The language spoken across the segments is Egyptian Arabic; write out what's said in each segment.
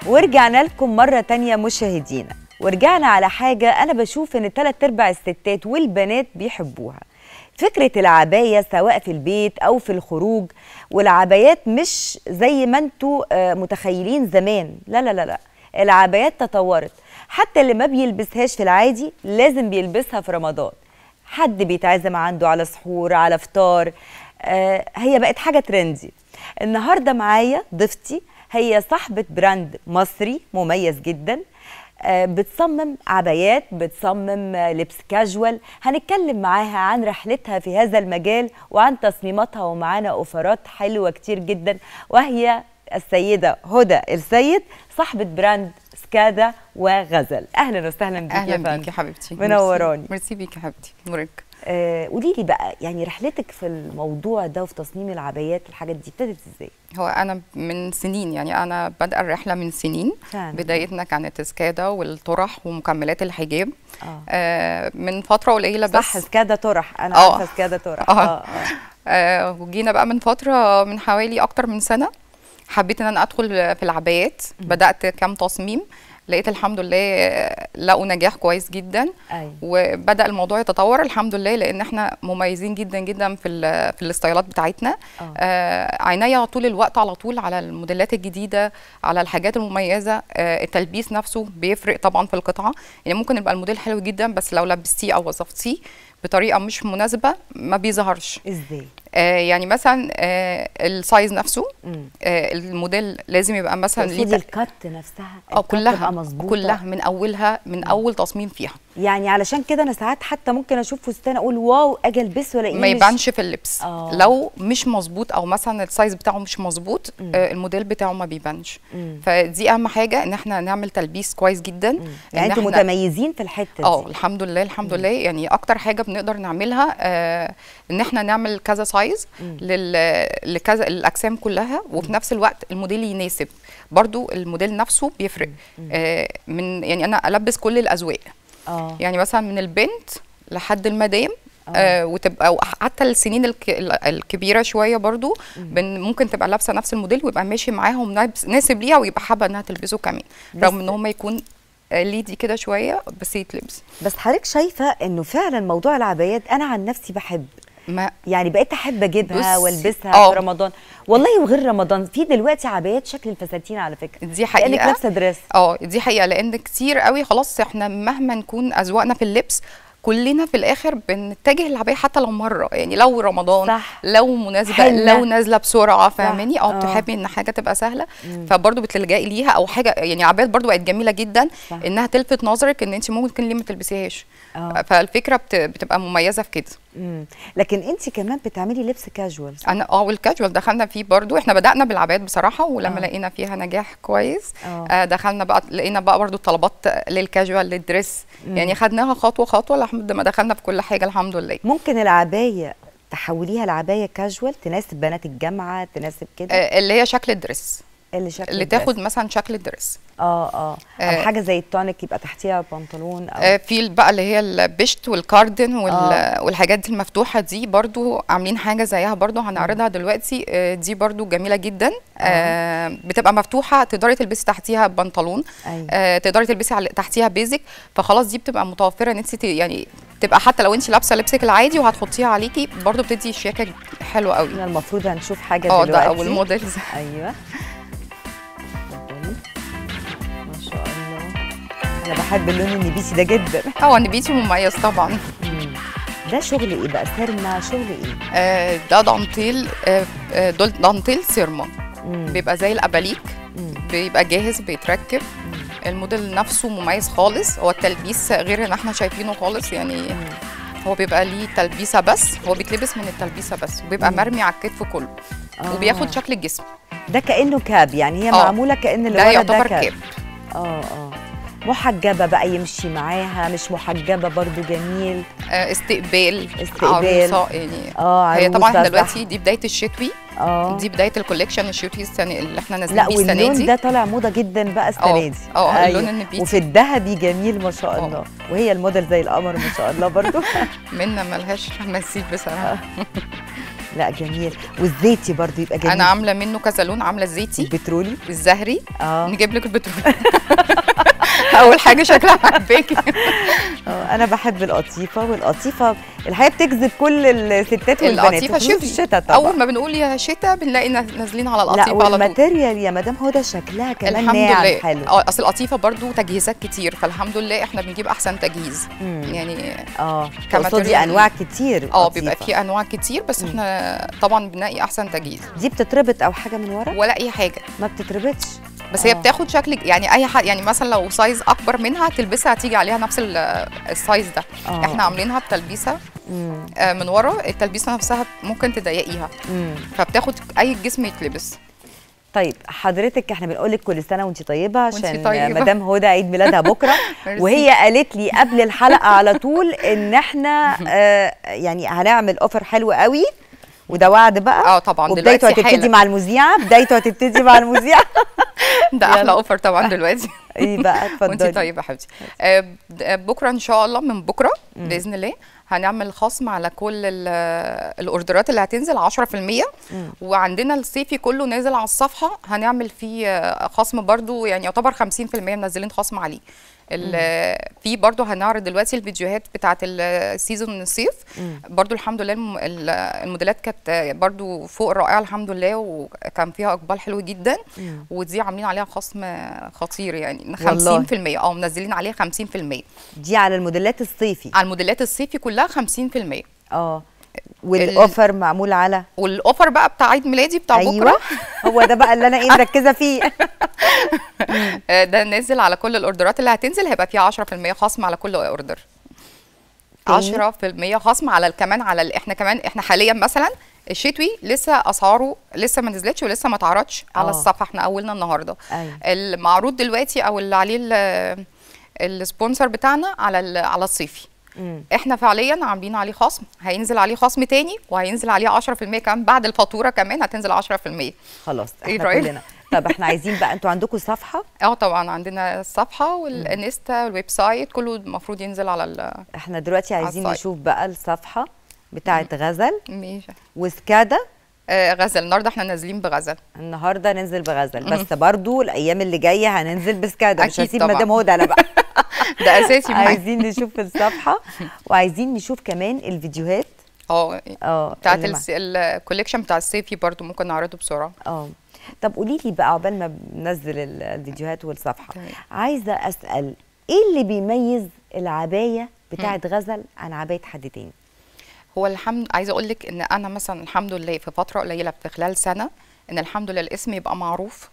ورجعنا لكم مرة تانية مشاهدينا ورجعنا على حاجة أنا بشوف إن تلات أرباع الستات والبنات بيحبوها فكرة العباية سواء في البيت أو في الخروج والعبايات مش زي ما انتوا آه، متخيلين زمان لا لا لا لا العبايات تطورت حتى اللي ما بيلبسهاش في العادي لازم بيلبسها في رمضان حد بيتعزم عنده على سحور على فطار آه هي بقت حاجة ترندي النهاردة معايا ضيفتي هي صاحبة براند مصري مميز جدا آه، بتصمم عبايات بتصمم آه، لبس كاجوال هنتكلم معاها عن رحلتها في هذا المجال وعن تصميماتها ومعانا اوفرات حلوه كتير جدا وهي السيده هدى السيد صاحبه براند سكادا وغزل اهلا وسهلا بيك يا اهلا فندم بيكي حبيبتي منوراني. ميرسي- ميرسي بيكي حبيبتي نورك آه، قولي لي بقى يعني رحلتك في الموضوع ده وفي تصميم العبايات الحاجات دي ابتدت ازاي هو انا من سنين يعني انا بادئه الرحله من سنين فعلا. بدايتنا كانت سكادا والطرح ومكملات الحجاب اه آه من فتره قليله صح بس سكادا طرح انا آه. عارفه سكادا طرح آه. اه اه آه وجينا بقى من فتره من حوالي اكتر من سنه حبيت ان انا ادخل في العبايات بدات كام تصميم لقيت الحمد لله آه، لقوا نجاح كويس جدا ايوه وبدا الموضوع يتطور الحمد لله لان احنا مميزين جدا جدا في ال- في الستايلات بتاعتنا آه. آه عينيا طول الوقت على طول على الموديلات الجديده على الحاجات المميزه آه التلبيس نفسه بيفرق طبعا في القطعه يعني ممكن يبقى الموديل حلو جدا بس لو لبستيه او وظفتيه بطريقه مش مناسبه ما بيظهرش ازاي آه يعني مثلا آه السايز نفسه مم. آه الموديل لازم يبقى مثلا ليه تقصدي تق- الكت نفسها اه الكت كلها تبقى مظبوطه كلها من اولها من اول تصميم فيها يعني علشان كده انا ساعات حتى ممكن اشوف فستان اقول واو اجي البسه والاقيه ما مش- يبانش في اللبس آه. لو مش مظبوط او مثلا السايز بتاعه مش مظبوط آه الموديل بتاعه ما بيبانش مم. فدي اهم حاجه ان احنا نعمل تلبيس كويس جدا مم. يعني إن انتوا إحنا- متميزين في الحته دي اه الحمد لله الحمد لله يعني اكتر حاجه بنقدر نعملها آه ان احنا نعمل كذا سايز لل لكذا الاجسام كلها وفي نفس الوقت الموديل يناسب برضو الموديل نفسه بيفرق آه من يعني انا البس كل الاذواق اه يعني مثلا من البنت لحد المدام آه وتبقى أو حتى السنين الك... ال- الكبيره شويه برضو بن ممكن تبقى لابسه نفس الموديل ويبقى ماشي معاهم نابس- ناسب ليها ويبقى حابه انها تلبسه كمان رغم ان هم يكون آه، ليدي كده شويه بس يتلبس بس حضرتك شايفه انه فعلا موضوع العبايات انا عن نفسي بحب ما يعني بقيت احب اجيبها بصي، والبسها آه. في رمضان والله وغير رمضان في دلوقتي عبايات شكل الفساتين على فكره دي حقيقه كانك لابسه دريس اه دي حقيقه لان كتير قوي خلاص احنا مهما نكون اذواقنا في اللبس كلنا في الاخر بنتجه للعبايه حتى لو مره يعني لو رمضان صح. لو مناسبه حنة. لو نازله بسرعه فاهماني آه. اه بتحبي ان حاجه تبقى سهله فبرضه بتلجئي ليها او حاجه يعني عبايات برضه بقت جميله جدا صح. انها تلفت نظرك ان انت ممكن ليه ما تلبسيهاش آه. فالفكره بت- بتبقى مميزه في كده مم. لكن انت كمان بتعملي لبس كاجوال انا اه والكاجوال دخلنا فيه برضو احنا بدانا بالعبايات بصراحه ولما آه. لقينا فيها نجاح كويس آه. آه دخلنا بقى لقينا بقى برضو طلبات للكاجوال للدريس يعني خدناها خطوه خطوه لحد ما دخلنا في كل حاجه الحمد لله ممكن العبايه تحوليها لعبايه كاجوال تناسب بنات الجامعه تناسب كده آه اللي هي شكل الدريس اللي شكل اللي الدرس. تاخد مثلا شكل الدريس اه اه او آه. حاجه زي التونيك يبقى تحتيها بنطلون او آه في بقى اللي هي البشت والكاردن وال آه. والحاجات دي المفتوحه دي برضو عاملين حاجه زيها برضو هنعرضها دلوقتي آه دي برضو جميله جدا آه بتبقى مفتوحه تقدري تلبسي تحتيها بنطلون أيوة. آه تقدري تلبسي على تحتيها بيزك فخلاص دي بتبقى متوفره ان انت ت- يعني تبقى حتى لو انت لابسه لبسك العادي وهتحطيها عليكي برضو بتدي شياكه حلوه قوي احنا المفروض هنشوف حاجه اه دلوقتي ده اول موديلز ايوه اتفضلي. ما شاء الله انا بحب اللون النبيتي ده جدا اه النبيتي مميز طبعا مم. ده شغل ايه بقى سيرما شغل ايه آه ده دانتيل آه آه، دول دانتيل سيرما مم. بيبقى زي الاباليك مم. بيبقى جاهز بيتركب الموديل نفسه مميز خالص هو التلبيس غير ان احنا شايفينه خالص يعني هو بيبقى ليه تلبيسه بس هو بيتلبس من التلبيسه بس وبيبقى مرمي على الكتف كله آه. وبياخد شكل الجسم ده كانه كاب يعني هي آه. معموله كان اللي ده ورا يعتبر كاب كاب اه اه محجبه بقى يمشي معاها مش محجبه برضو جميل آه استقبال استقبال. عروسه يعني اه هي طبعا عروسة احنا صح. دلوقتي دي بدايه الشتوي اه دي بدايه الكوليكشن الشتوي السنه اللي احنا نازلين لا بيه السنه واللون دي ده طالع موضه جدا بقى السنه اه، دي اه، أيوة. اللون النبيتي. وفي الذهبي جميل ما شاء اه. الله وهي الموديل زي القمر ما شاء الله برضو منا ملهاش مثيل بصراحه لا جميل والزيتي برضو يبقى جميل انا عامله منه كذا لون عامله الزيتي البترولي الزهري اه نجيب لك البترول اول حاجه شكلها عاجباكي آه، انا بحب القطيفه والقطيفه الحقيقه بتجذب كل الستات والبنات القطيفه وخصوصاً في شتوي الشتاء طبعا اول ما بنقول يا شتاء بنلاقي ناس- نازلين على لا القطيفه على طول والماتيريال يا مدام هدى شكلها كمان الحمد ناعم لله حلو اه اصل القطيفه برضو تجهيزات كتير فالحمد لله احنا بنجيب احسن تجهيز مم. يعني اه كماتيريال. تقصدي انواع كتير اه قطيفة. بيبقى في انواع كتير بس مم. احنا طبعا بنلاقي احسن تجهيز دي بتتربط او حاجه من ورا ولا اي حاجه ما بتتربطش بس هي آه. بتاخد شكل يعني اي حد يعني مثلا لو سايز اكبر منها تلبسها هتيجي عليها نفس ال- السايز ده آه. احنا عاملينها بتلبيسه مم. آه، من ورا التلبيسه نفسها ممكن تضيقيها مم. فبتاخد اي جسم يتلبس طيب حضرتك احنا بنقول لك كل سنه وانت طيبه وانتي عشان طيبة. مدام هدى عيد ميلادها بكره ميرسي. وهي قالت لي قبل الحلقه على طول ان احنا آه يعني هنعمل اوفر حلو قوي وده وعد بقى اه طبعا وبدايته دلوقتي هتبتدي حالا مع المذيعه بدايته هتبتدي مع المذيعه ده يلا. احلى اوفر طبعا دلوقتي ايه بقى وانت اتفضلي طيبه يا حبيبتي آه، ب- آه، بكره ان شاء الله من بكره باذن الله هنعمل خصم على كل ال- الاوردرات اللي هتنزل 10% مم. وعندنا الصيفي كله نازل على الصفحه هنعمل فيه آه، خصم برضو يعني يعتبر 50% منزلين خصم عليه ال- في برضو هنعرض دلوقتي الفيديوهات بتاعه السيزون الصيف مم. برضو الحمد لله الم- ال- الموديلات كانت برضو فوق الرائعه الحمد لله وكان فيها اقبال حلو جدا مم. ودي عاملين عليها خصم خطير يعني والله. 50% اه منزلين عليها 50% دي على الموديلات الصيفي على الموديلات الصيفي كلها 50% اه والاوفر معمول على والاوفر بقى بتاع عيد ميلادي بتاع ايوه بكره هو ده بقى اللي انا ايه مركزه فيه آه، ده نازل على كل الاوردرات اللي هتنزل هيبقى فيها 10% خصم على كل اوردر تاني؟ 10% خصم على ال- كمان على ال- احنا كمان احنا حاليا مثلا الشتوي لسه اسعاره لسه ما نزلتش ولسه ما اتعرضش على آه. الصفحه احنا اولنا النهارده ايوه المعروض دلوقتي او اللي عليه ال- السبونسر بتاعنا على ال- على الصيفي مم. احنا فعليا عاملين عليه خصم هينزل عليه خصم تاني وهينزل عليه 10% كمان بعد الفاتوره كمان هتنزل 10% خلاص إيه احنا رأيك؟ كلنا طب احنا عايزين بقى انتوا عندكم صفحه اه طبعا عندنا الصفحه والانستا والويب سايت كله المفروض ينزل على ال احنا دلوقتي عايزين السايت. نشوف بقى الصفحه بتاعه غزل ماشي وسكادا آه غزل النهارده احنا نازلين بغزل النهارده ننزل بغزل بس برضو الايام اللي جايه هننزل بسكادا مش أكيد هسيب طبعاً. مدام هدى انا بقى ده اساسي معايا عايزين نشوف الصفحه وعايزين نشوف كمان الفيديوهات اه اه بتاعت اللي مع- الس- الكوليكشن بتاع الصيفي برضو ممكن نعرضه بسرعه اه طب قولي لي بقى عقبال ما بننزل ال- الفيديوهات والصفحه تمام. عايزه اسال ايه اللي بيميز العبايه بتاعه غزل عن عبايه حد تاني هو الحمد عايزه اقول لك ان انا مثلا الحمد لله في فتره قليله في خلال سنه ان الحمد لله الاسم يبقى معروف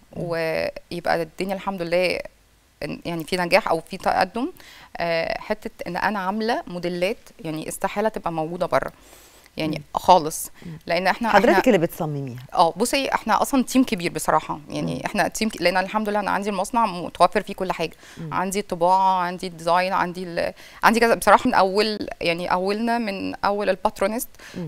ويبقى الدنيا الحمد لله إن- يعني في نجاح او في تقدم آه، حته ان انا عامله موديلات يعني استحاله تبقى موجوده بره يعني خالص لان احنا حضرتك احنا اللي بتصمميها اه بصي احنا اصلا تيم كبير بصراحه يعني احنا تيم ك... لان الحمد لله انا عندي المصنع متوفر فيه كل حاجه عندي الطباعه عندي الديزاين عندي ال... عندي كذا بصراحه من اول يعني اولنا من اول الباترونست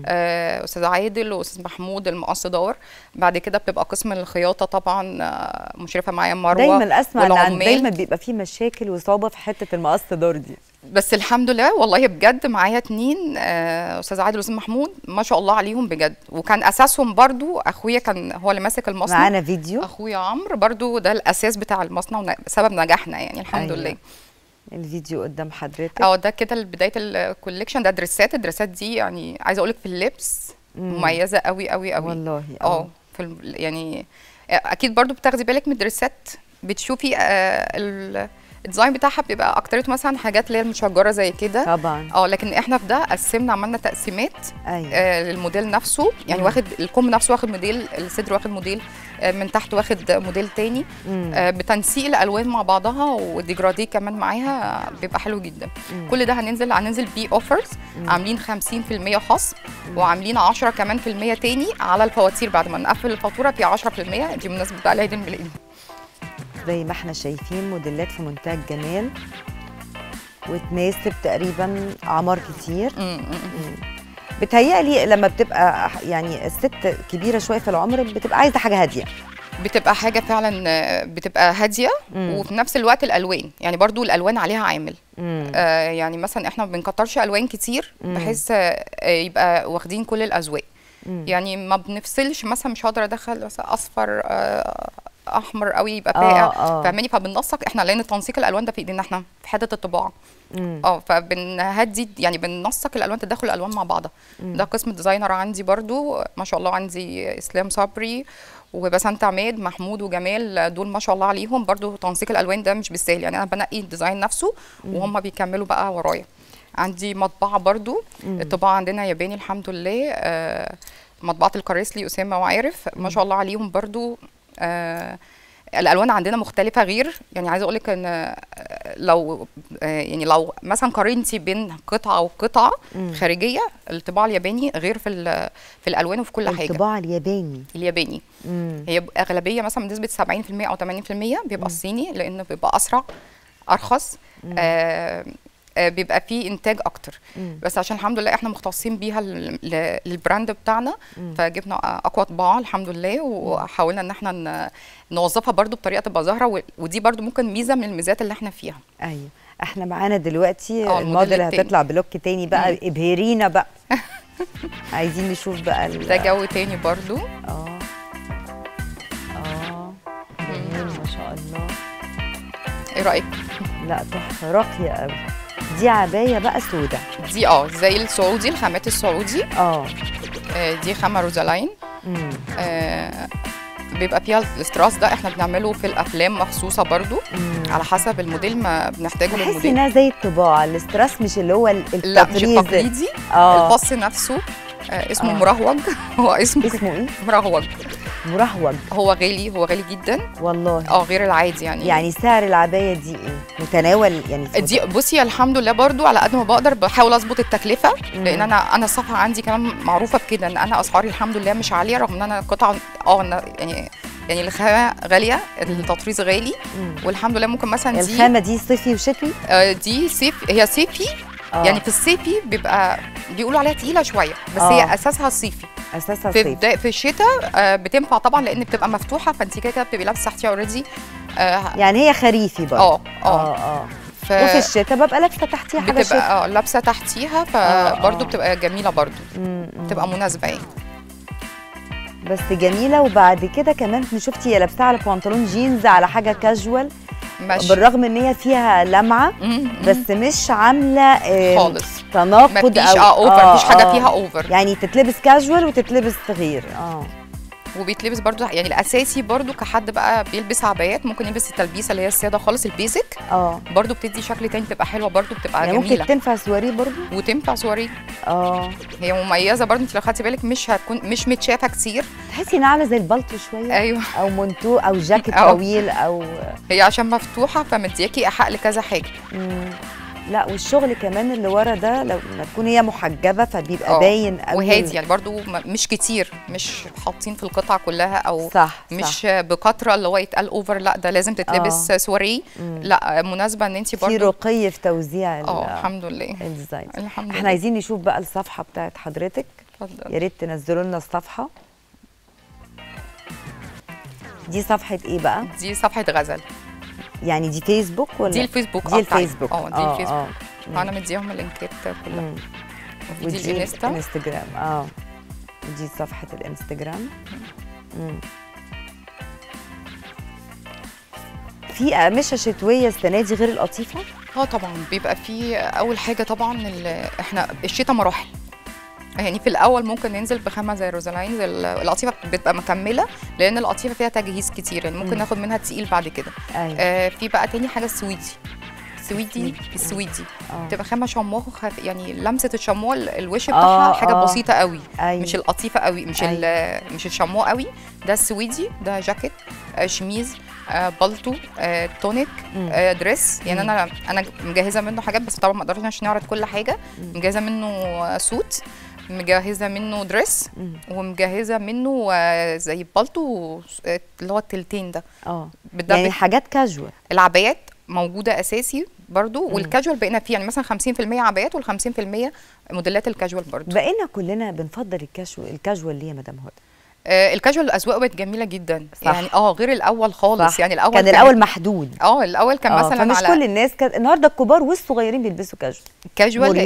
آه استاذ عادل واستاذ محمود المقص دور بعد كده بتبقى قسم الخياطه طبعا آه مشرفه معايا مروه دايما اسمع ان عن- والعمال. دايما بيبقى في مشاكل وصعوبه في حته المقص دور دي بس الحمد لله والله بجد معايا اتنين آه، استاذ عادل واستاذ محمود ما شاء الله عليهم بجد وكان اساسهم برضو اخويا كان هو اللي ماسك المصنع معانا فيديو اخويا عمرو برضو ده الاساس بتاع المصنع وسبب نجاحنا يعني الحمد أيوة. لله الفيديو قدام حضرتك اه ده كده بدايه الكوليكشن ده دريسات الدريسات دي يعني عايزه اقول لك في اللبس مم. مميزه قوي قوي قوي والله اه في الم- يعني اكيد برضو بتاخدي بالك من الدريسات بتشوفي آه، ال- الديزاين بتاعها بيبقى اكترته مثلا حاجات اللي هي المشجره زي كده طبعا اه لكن احنا في ده قسمنا عملنا تقسيمات ايوه آه للموديل نفسه يعني مم. واخد الكم نفسه واخد موديل الصدر واخد موديل آه من تحت واخد موديل تاني مم. آه بتنسيق الالوان مع بعضها وديجرادي كمان معاها بيبقى حلو جدا مم. كل ده هننزل هننزل بيه اوفرز مم. عاملين 50% خصم وعاملين 10 كمان في المية تاني على الفواتير بعد ما نقفل الفاتوره في 10% دي بمناسبه بقى العيد الميلادي زي ما احنا شايفين موديلات في منتهى الجمال وتناسب تقريبا اعمار كتير م- م- م. بتهيألي لما بتبقى يعني الست كبيره شويه في العمر بتبقى عايزه حاجه هاديه بتبقى حاجه فعلا آه، بتبقى هاديه مم. وفي نفس الوقت الالوان يعني برضو الالوان عليها عامل مم. آه يعني مثلا احنا ما بنكترش الوان كتير مم. بحيث آه، يبقى واخدين كل الاذواق يعني ما بنفصلش مثلا مش هقدر ادخل مثلا اصفر آه، احمر قوي يبقى فاقع آه. فاهماني فبننسق احنا لان تنسيق الالوان ده في ايدينا احنا في حته الطباعه مم. اه فبنهدي يعني بننسق الالوان تداخل الالوان مع بعضها ده قسم الديزاينر عندي برضو ما شاء الله عندي اسلام صبري وبسنت عماد محمود وجمال دول ما شاء الله عليهم برضو تنسيق الالوان ده مش بالسهل يعني انا بنقي الديزاين نفسه وهم بيكملوا بقى ورايا عندي مطبعه برضو الطباعه عندنا ياباني الحمد لله آه مطبعه الكريسلي اسامه وعارف ما شاء الله عليهم برضو آه الالوان عندنا مختلفه غير يعني عايزه اقول لك ان آه، لو آه، يعني لو مثلا قارنتي بين قطعه وقطعه خارجيه الطباعه الياباني غير في ال- في الالوان وفي كل حاجه الطباع الياباني الياباني مم. هي ب- اغلبيه مثلا بنسبه 70% او 80% بيبقى الصيني لانه بيبقى اسرع ارخص آه آه، بيبقى فيه انتاج اكتر بس عشان الحمد لله احنا مختصين بيها لل- ل- للبراند بتاعنا فجبنا اقوى طباعه الحمد لله وحاولنا ان احنا ن- نوظفها برضو بطريقه تبقى ظاهره و- ودي برضو ممكن ميزه من الميزات اللي احنا فيها ايوه احنا معانا دلوقتي اه، الموديل الموديل التاني. هتطلع بلوك تاني بقى ابهرينا بقى عايزين نشوف بقى ال- ده جو تاني برضو اه اه جميل ما شاء الله ايه رايك لا تحفه راقيه قوي دي عبايه بقى سودة دي اه زي السعودي الخامات السعودي اه آه، دي خامه روزالاين مم. آه، بيبقى فيها الاستراس ده احنا بنعمله في الافلام مخصوصه برضو مم. على حسب الموديل ما بنحتاجه تحسي للموديل انها زي الطباعه الاستراس مش اللي هو ال- لا مش التطريز التقليدي اه الفص نفسه آه اسمه آه. مروج هو اسمه اسمه ايه مروج مرهوج هو غالي هو غالي جدا والله اه غير العادي يعني يعني سعر العبايه دي ايه متناول يعني في دي بصي الحمد لله برضو على قد ما بقدر بحاول اظبط التكلفه مم. لان انا انا الصفحه عندي كمان معروفه بكده ان انا اسعاري الحمد لله مش عاليه رغم ان انا قطع اه أنا يعني يعني الخامه غاليه التطريز غالي مم. والحمد لله ممكن مثلا دي الخامه دي صيفي وشتوي آه، دي صيف هي صيفي آه. يعني في الصيفي بيبقى بيقولوا عليها تقيله شويه بس آه. هي اساسها صيفي اساسها في صيفي بدا- في الشتاء آه، بتنفع طبعا لان بتبقى مفتوحه فانت كده كده بتبقي لابسه تحتيها اوريدي اه يعني هي خريفي برضه اه اه اه ف وفي الشتاء ببقى لابسه تحتيها حاجه شتوي بتبقى اه لابسه تحتيها فبرضه آه. بتبقى جميله برضه مم، مم. بتبقى مناسبه يعني بس جميله وبعد كده كمان شفتي هي لابساها على بنطلون جينز على حاجه كاجوال ماشي بالرغم ان هي فيها لمعه مم، بس مش عامله آه، خالص تناقض مفيش او اه اوفر مفيش حاجه فيها اوفر يعني تتلبس كاجوال وتتلبس صغير اه وبيتلبس برضو يعني الاساسي برضو كحد بقى بيلبس عبايات ممكن يلبس التلبيسه اللي هي الساده خالص البيزك اه برضو بتدي شكل تاني بتبقى حلوه برضو بتبقى يعني ممكن جميله تنفع سواري برضو وتنفع سواري اه هي مميزه برضو انت لو خدتي بالك مش هتكون مش متشافه كتير تحسي انها عامله زي البلطو شويه ايوه او منتو او جاكيت اه. طويل او هي عشان مفتوحه فمدياكي ايحاء لكذا حاجه مم. لا والشغل كمان اللي ورا ده لو ما تكون هي محجبه فبيبقى اه. باين قوي وهادي يعني برضو م- مش كتير مش حاطين في القطعه كلها او صح مش صح. بكتره اللي هو يتقال اوفر لا ده لازم تتلبس سواري مم. لا مناسبه ان انت في برضو رقي في توزيع ال- اه الحمد لله الديزاين الحمد احنا لله عايزين نشوف بقى الصفحه بتاعت حضرتك يا اتفضل ريت تنزلوا لنا الصفحه دي صفحه ايه بقى دي صفحه غزل يعني دي فيسبوك ولا دي الفيسبوك دي اه بتاعتي. الفيسبوك اه دي الفيسبوك انا مديهم اللينكات كلها مم. ودي ودي الانستا الانستجرام اه ودي صفحه الانستجرام مم. في اقمشه شتويه السنه دي غير القطيفه اه طبعا بيبقى في اول حاجه طبعا ال- احنا الشتاء مراحل يعني في الاول ممكن ننزل بخامه زي روزالاين زي ال- القطيفه بتبقى مكمله لان القطيفه فيها تجهيز كتير يعني ممكن مم. ناخد منها تقيل بعد كده ايوه آه في بقى تاني حاجه السويدي السويدي السويدي. السويدي اه بتبقى خامه شمواه خف... يعني لمسه الشمواه ال- الوش آه، بتاعها حاجه آه. بسيطه قوي ايوه مش القطيفه قوي مش ال- مش الشمواه قوي ده السويدي ده جاكيت آه شميز آه بالطو آه تونيك مم. آه دريس يعني مم. انا انا مجهزه منه حاجات بس طبعا ما اقدرش عشان نعرض كل حاجه مم. مجهزه منه آه، سوت مجهزه منه دريس مم. ومجهزه منه آه، زي بالطو آه، اللي هو التلتين ده اه ده يعني بت- حاجات كاجوال العبايات موجوده اساسي برضو مم. والكاجوال بقينا فيه يعني مثلا 50% عبايات وال50% موديلات الكاجوال برضو بقينا كلنا بنفضل الكاجوال الكاجوال ليه يا مدام هدى آه الكاجوال الاذواق بقت جميله جدا صح. يعني اه غير الاول خالص صح. يعني الاول كان الاول محدود اه الاول كان آه، مثلا فمش على كل الناس كان النهارده الكبار والصغيرين بيلبسوا كاجوال كاجوال مريح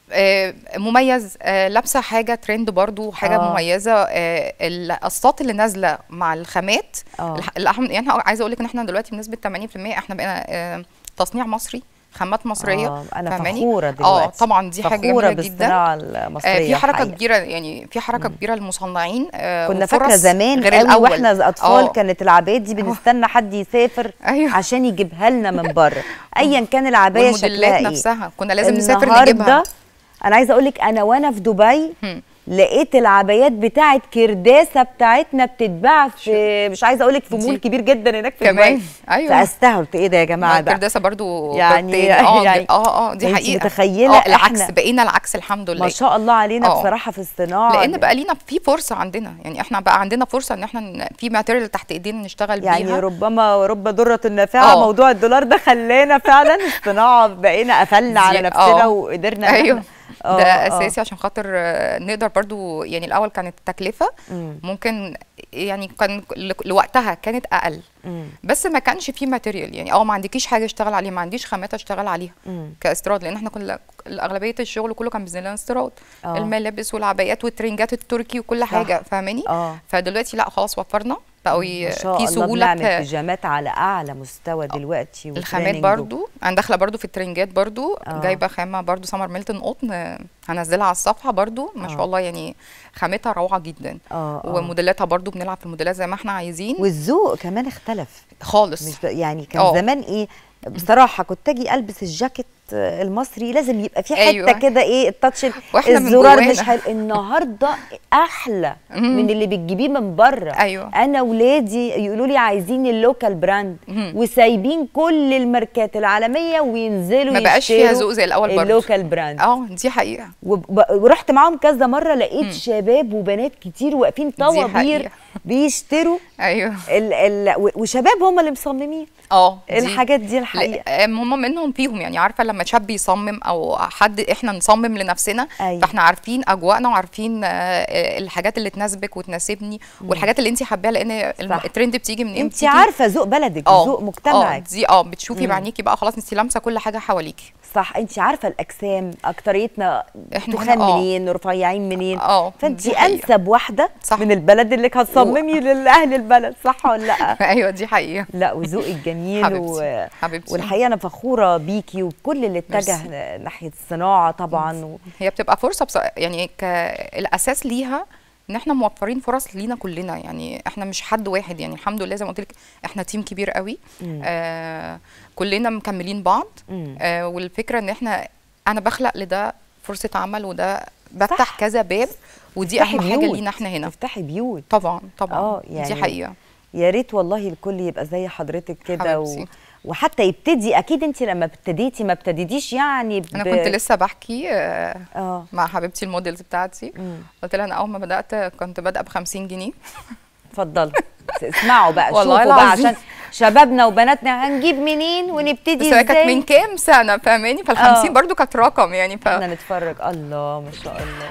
آه، مميز آه، لابسه حاجه ترند برضو حاجه آه. آه. مميزه آه، القصات اللي نازله مع الخامات آه. الح- الأهم يعني أنا عايزه اقول لك ان احنا دلوقتي بنسبه 80% احنا بقينا آه، تصنيع مصري خامات مصريه آه انا فاهماني؟ فخوره اه دلوقتي طبعا دي حاجه فخوره جميله جدا بالصناعه المصريه آه، في حركه حقيقة. كبيره يعني في حركه كبيره للمصنعين آه، كنا فاكره وفرص زمان غير قوي الاول واحنا اطفال آه. كانت العبايات دي بنستنى حد يسافر أيوه. عشان يجيبها لنا من بره ايا كان العبايه والموديلات شكلها ايه نفسها كنا لازم نسافر النهاردة نجيبها انا عايزه اقول لك انا وانا في دبي هم. لقيت العبايات بتاعت كرداسه بتاعتنا بتتباع في مش عايزه اقول لك في مول دي. كبير جدا هناك في كمان. دبي أيوه. فاستهل ايه ده يا جماعه ده الكرداسه برضو يعني- بالتالي. اه يعني دي- اه اه دي انت حقيقه متخيلة اه العكس إحنا- بقينا العكس الحمد لله ما شاء الله علينا آه. بصراحه في الصناعه لان بقى لينا في فرصه عندنا يعني احنا بقى عندنا فرصه ان احنا ن- في ماتيريال تحت ايدينا نشتغل يعني بيها ربما رب ضرة نافعة آه. موضوع الدولار ده خلانا فعلا الصناعة بقينا قفلنا على دي- نفسنا آه. وقدرنا إن ايوه إحنا- آه، ده آه. اساسي عشان خاطر آه، نقدر برضو يعني الاول كانت التكلفه مم. ممكن يعني كان ل- لوقتها كانت اقل مم. بس ما كانش في ماتيريال يعني اه ما عندكيش حاجه اشتغل عليها ما عنديش خامات اشتغل عليها مم. كاستيراد لان احنا كل اغلبيه الشغل كله كان باذن الله استيراد آه. الملابس والعبايات والترنجات التركي وكل صح. حاجه فاهماني اه فدلوقتي لا خلاص وفرنا بقوا ي- ما شاء في الله سهوله بنعمل ت- بيجامات على اعلى مستوى دلوقتي الخامات وتريننج برضو انا داخله برضو في الترنجات برضو آه. جايبه خامه برضو سمر ميلتون قطن آه، هنزلها على الصفحه برضو ما آه. شاء الله يعني خامتها روعه جدا اه آه. وموديلاتها برضو بنلعب في الموديلات زي ما احنا عايزين والذوق كمان اختلف خالص مش ب... يعني كان آه. زمان ايه بصراحه كنت اجي البس الجاكيت آه، المصري لازم يبقى في حته أيوة. كده ايه التاتش وإحنا من الزرار جوانا. مش حلو النهارده احلى مم. من اللي بتجيبيه من بره أيوة. انا ولادي يقولوا لي عايزين اللوكال براند مم. وسايبين كل الماركات العالميه وينزلوا ما بقاش فيها يشتروا ذوق زي الأول برضو. اللوكال براند اه دي حقيقه وب- ورحت معاهم كذا مره لقيت شباب وبنات كتير واقفين طوابير حقيقة. بيشتروا ايوه ال ال و- وشباب هم اللي مصممين اه دي- الحاجات دي الحقيقه لا، هم منهم فيهم يعني عارفه لما شاب يصمم او حد احنا نصمم لنفسنا أيوة. فاحنا عارفين اجواءنا وعارفين آه، آه، الحاجات اللي تناسبك وتناسبني والحاجات اللي انت حاباها لان الم- صح. الترند بتيجي منين انت بتيجي- عارفه ذوق بلدك اه ذوق اه مجتمعك دي اه بتشوفي بعينيكي بقى خلاص انت لامسه كل حاجه حواليكي صح انت عارفه الاجسام اكتريتنا إحنا تخان هنا، آه. منين رفيعين منين اه فانت دي حقيقة. انسب واحده صح. من البلد اللي هتصممي لاهل البلد صح ولا لا ايوه دي حقيقه لا وذوقك جميل حبيبتي و... حبيبتي والحقيقه انا فخوره بيكي وكل اللي اتجه ميرسي. ناحيه الصناعه طبعا و... هي بتبقى فرصه بص... يعني ك... الاساس ليها ان احنا موفرين فرص لينا كلنا يعني احنا مش حد واحد يعني الحمد لله زي ما قلت لك احنا تيم كبير قوي مم. آه كلنا مكملين بعض مم. آه والفكره ان احنا انا بخلق لده فرصه عمل وده بفتح صح. كذا باب ودي تفتحي اهم حاجه بيوت. لينا احنا هنا تفتحي بيوت طبعا طبعا اه يعني دي حقيقه يا ريت والله الكل يبقى زي حضرتك كده و... حبيبتي. وحتى يبتدي اكيد انت لما ابتديتي ما ابتديتيش يعني ب... انا كنت لسه بحكي آه اه مع حبيبتي الموديلز بتاعتي مم. قلت لها انا اول ما بدات كنت بادئه ب 50 جنيه اتفضلوا اسمعوا بقى والله شوفوا بقى العظيم. عشان شبابنا وبناتنا هنجيب منين ونبتدي بس هي كانت ازاي من كام سنه فاهماني فال 50 برضو كانت رقم يعني ف... احنا نتفرج الله ما شاء الله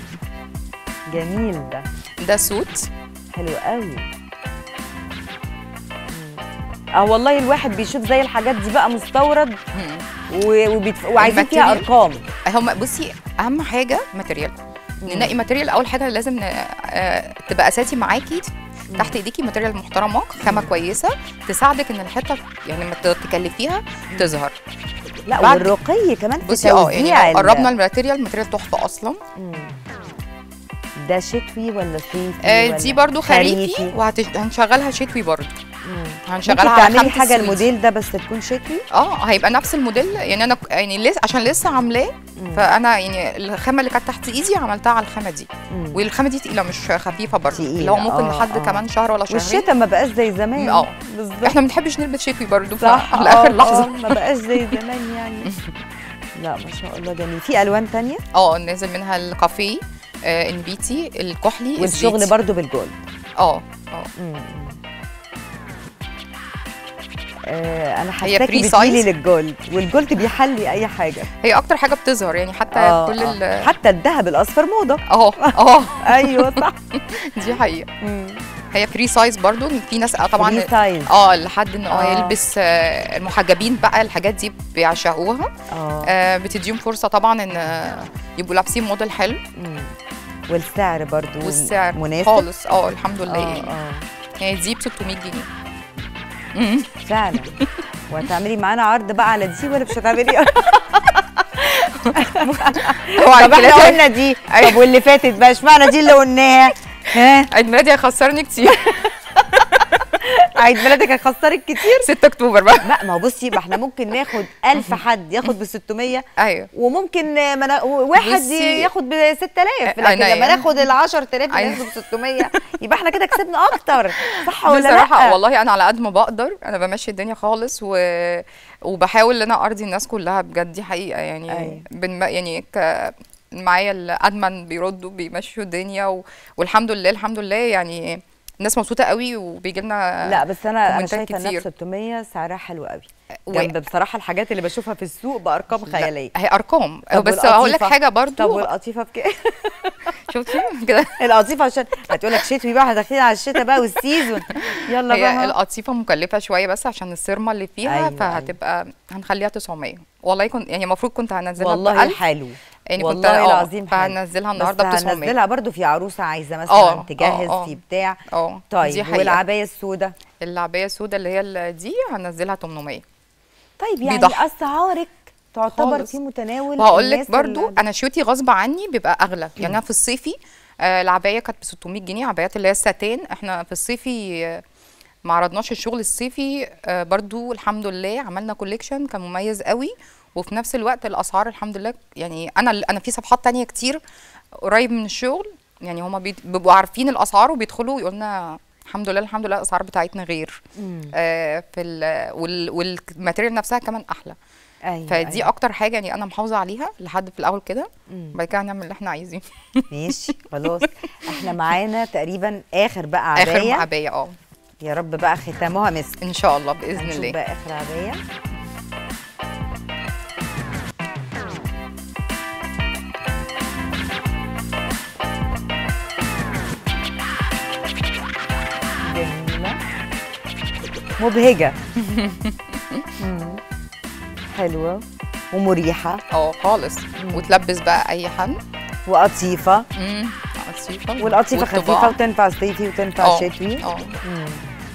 جميل ده ده سوت حلو قوي اه والله الواحد بيشوف زي الحاجات دي بقى مستورد و... وبيتف... وعايزين فيها الماتيريال. ارقام هم بصي اهم حاجه ماتيريال نلاقي ماتيريال اول حاجه لازم ن... آه، تبقى اساسي معاكي تحت ايديكي ماتيريال محترمه خامه كويسه تساعدك ان الحته يعني لما تكلفيها تظهر لا بعد- والرقي كمان في بصي اه يعني توزيع لو ال- قربنا الماتيريال ماتيريال تحفه اصلا مم. ده شتوي ولا صيفي آه ولا دي برضو خريفي وهنشغلها شتوي برضو ممكن هنشغلها على تعملي خامة حاجه السويد. الموديل ده بس تكون شتوي اه هيبقى نفس الموديل يعني انا ك- يعني لسه عشان لسه عاملاه فانا يعني الخامه اللي كانت تحت ايدي عملتها على الخامه دي مم. والخامه دي تقيله مش خفيفه برضه تقيلة، اللي هو ممكن آه، لحد آه. كمان شهر ولا شهرين والشتا ما بقاش زي زمان اه بالظبط احنا ما بنحبش نلبس شتوي برضه صح لاخر آه، لحظه آه، ما بقاش زي زمان يعني لا ما شاء الله جميل في الوان تانية اه نازل منها الكافيه آه البيتي الكحلي والشغل الزيتي. برضو بالجولد اه اه مم. آه انا هي حاساكي free بتميلي size. للجولد والجولد بيحلي اي حاجه هي اكتر حاجه بتظهر يعني حتى آه كل ال آه. حتى الذهب الاصفر موضه اه اه ايوه صح دي حقيقه مم. هي فري سايز برضو في ناس آه طبعا Free size. اه لحد ان هو آه. يلبس آه المحجبين بقى الحاجات دي بيعشقوها اه آه بتديهم فرصه طبعا ان آه، يبقوا لابسين موديل حلو مم. والسعر برضو والسعر مناسب خالص اه الحمد لله اه يعني اه يعني دي ب 600 جنيه مم. فعلا وهتعملي معانا عرض بقى على دي ولا مش هتعملي اوعى طب احنا الكلام. قلنا دي طب واللي فاتت بقى اشمعنى دي اللي قلناها ها عيد ميلادي هيخسرني كتير عيد ميلادك هيخسرك كتير 6 اكتوبر بقى لا ما هو بصي ما احنا ممكن ناخد 1000 حد ياخد ب 600 ايوه وممكن ما نا- واحد بصي- ياخد ب 6000 لكن أنا لما يعني- ناخد ال 10000 اللي أيوة. ياخدوا ب 600 يبقى احنا كده كسبنا اكتر صح ولا بصراحه لا؟ والله انا على قد ما بقدر انا بمشي الدنيا خالص و... وبحاول ان انا ارضي الناس كلها بجد دي حقيقه يعني أيوة. بن... يعني ك... معايا الادمن بيردوا بيمشوا الدنيا و... والحمد لله الحمد لله يعني الناس مبسوطه قوي وبيجي لنا لا بس انا انا كومنتات شايفه انها ب كتير. 600 سعرها حلو قوي و- جنب بصراحه الحاجات اللي بشوفها في السوق بارقام لا، خياليه هي ارقام طب بس هقول لك والقطيفة؟ حاجه طب برضو والقطيفه بكام؟ شفتي كده القطيفه عشان هتقول لك شتوي بقى احنا داخلين على الشتاء بقى والسيزون يلا هي بقى القطيفه مكلفه شويه بس عشان السيرما اللي فيها أيوة، أيوة فهتبقى هنخليها 900 والله كنت يعني المفروض كنت هنزلها والله ب 1000 حلو يعني كنت والله آه، العظيم حلو فهنزلها النهارده ب بس 900 هنزلها برضو في عروسه عايزه مثلا آه، تجهز آه، آه. في بتاع اه دي طيب حقيقة. والعبايه السوداء العبايه السوداء اللي هي ال- دي هنزلها 800 طيب يعني بيضحك. اسعارك تعتبر خالص. في متناول وهقول لك الناس برضو اللي- انا شوتي غصب عني بيبقى اغلى يعني انا في الصيفي آه العبايه كانت ب 600 جنيه عبايات اللي هي الساتان احنا في الصيفي آه ما عرضناش الشغل الصيفي آه برضو الحمد لله عملنا كوليكشن كان مميز قوي وفي نفس الوقت الاسعار الحمد لله يعني انا انا في صفحات تانية كتير قريب من الشغل يعني هما بيت- بيبقوا عارفين الاسعار وبيدخلوا يقولنا الحمد لله الحمد لله الاسعار بتاعتنا غير مم. آه في ال وال والماتيريال نفسها كمان احلى ايوه فدي أيوة. اكتر حاجه يعني انا محافظه عليها لحد في الاول كده مم. بعد كده هنعمل اللي احنا عايزينه ماشي خلاص احنا معانا تقريبا اخر بقى اخر عبايه عبايه اه يا رب بقى ختامها مسك ان شاء الله باذن هنشوف الله بقى اخر عبايه جميله مبهجه مم. حلوه ومريحه اه خالص وتلبس بقى اي حد وقطيفه امم قطيفه والقطيفه والطباع. خفيفه وتنفع صيفي وتنفع اه شتوي اه مم.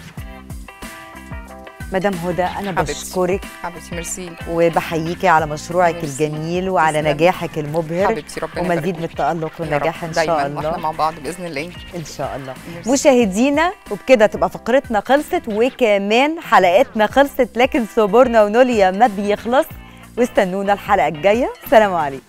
مدام هدى انا حبيبتي. بشكرك حبيبتي ميرسي وبحييكي على مشروعك ميرسي. الجميل وعلى تسلمي. نجاحك المبهر حبيبتي ربنا ومزيد يبارك من لك. التألق يا رب. والنجاح ان دايما شاء واحنا الله مع بعض باذن الله ان شاء الله ميرسي. مشاهدينا وبكده تبقى فقرتنا خلصت وكمان حلقتنا خلصت لكن صبورنا ونوليا ما بيخلص واستنونا الحلقه الجايه سلام عليكم